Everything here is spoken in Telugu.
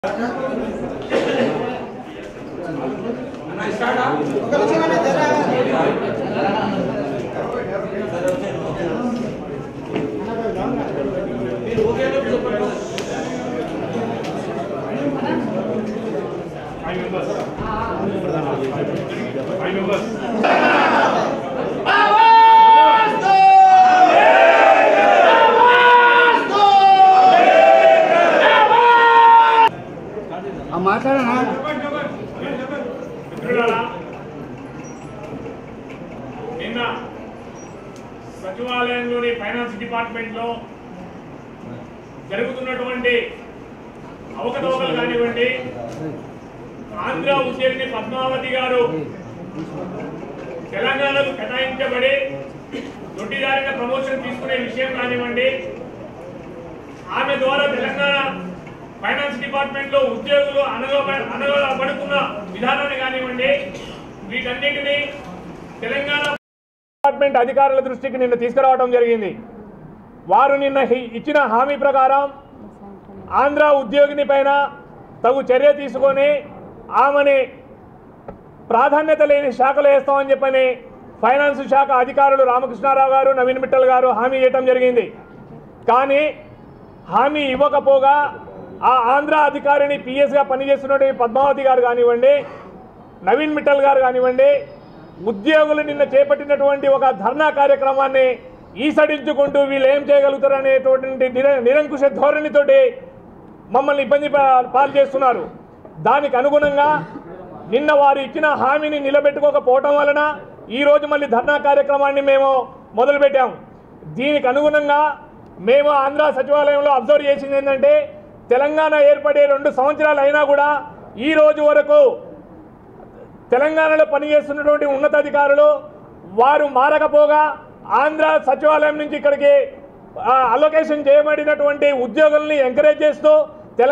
Five members. Five members. ఆ మాట్లాడనా మిత్రులారా నిన్న సచివాలయంలోని ఫైనాన్స్ డిపార్ట్మెంట్లో జరుగుతున్నటువంటి అవకతవకలు కానివ్వండి ఆంధ్ర ఉద్యోగిని పద్మావతి గారు తెలంగాణకు కేటాయించబడి దొడ్డిదారిన ప్రమోషన్ తీసుకునే విషయం కానివ్వండి ఆమె ద్వారా తెలంగాణ ఫైనాన్స్ డిపార్ట్మెంట్ లో ఉద్యోగులు అనగబ అనగబడుతున్న విధానాన్ని కానివ్వండి వీటన్నిటిని తెలంగాణ డిపార్ట్మెంట్ అధికారుల దృష్టికి నిన్న తీసుకురావడం జరిగింది వారు నిన్న హి- ఇచ్చిన హామీ ప్రకారం ఆంధ్ర ఉద్యోగిని పైన తగు చర్య తీసుకొని ఆమెని ప్రాధాన్యత లేని శాఖలు వేస్తామని చెప్పని ఫైనాన్స్ శాఖ అధికారులు రామకృష్ణారావు గారు నవీన్ మిట్టల్ గారు హామీ ఇవ్వటం జరిగింది కానీ హామీ ఇవ్వకపోగా ఆ ఆంధ్ర అధికారిని పిఎస్గా పనిచేస్తున్నటువంటి పద్మావతి గారు కానివ్వండి నవీన్ మిట్టల్ గారు కానివ్వండి ఉద్యోగులు నిన్న చేపట్టినటువంటి ఒక ధర్నా కార్యక్రమాన్ని ఈసడించుకుంటూ వీళ్ళు ఏం చేయగలుగుతారు అనేటువంటి నిర- నిరంకుశ ధోరణితోటి మమ్మల్ని ఇబ్బంది పా- పాలు చేస్తున్నారు దానికి అనుగుణంగా నిన్న వారు ఇచ్చిన హామీని నిలబెట్టుకోకపోవటం వలన ఈ రోజు మళ్ళీ ధర్నా కార్యక్రమాన్ని మేము మొదలుపెట్టాము దీనికి అనుగుణంగా మేము ఆంధ్ర సచివాలయంలో అబ్జర్వ్ చేసింది ఏంటంటే తెలంగాణ ఏర్పడే రెండు సంవత్సరాలు అయినా కూడా ఈ రోజు వరకు తెలంగాణలో పనిచేస్తున్నటువంటి ఉన్నతాధికారులు వారు మారకపోగా ఆంధ్ర సచివాలయం నుంచి ఇక్కడికి అలొకేషన్ చేయబడినటువంటి ఉద్యోగుల్ని ఎంకరేజ్ చేస్తూ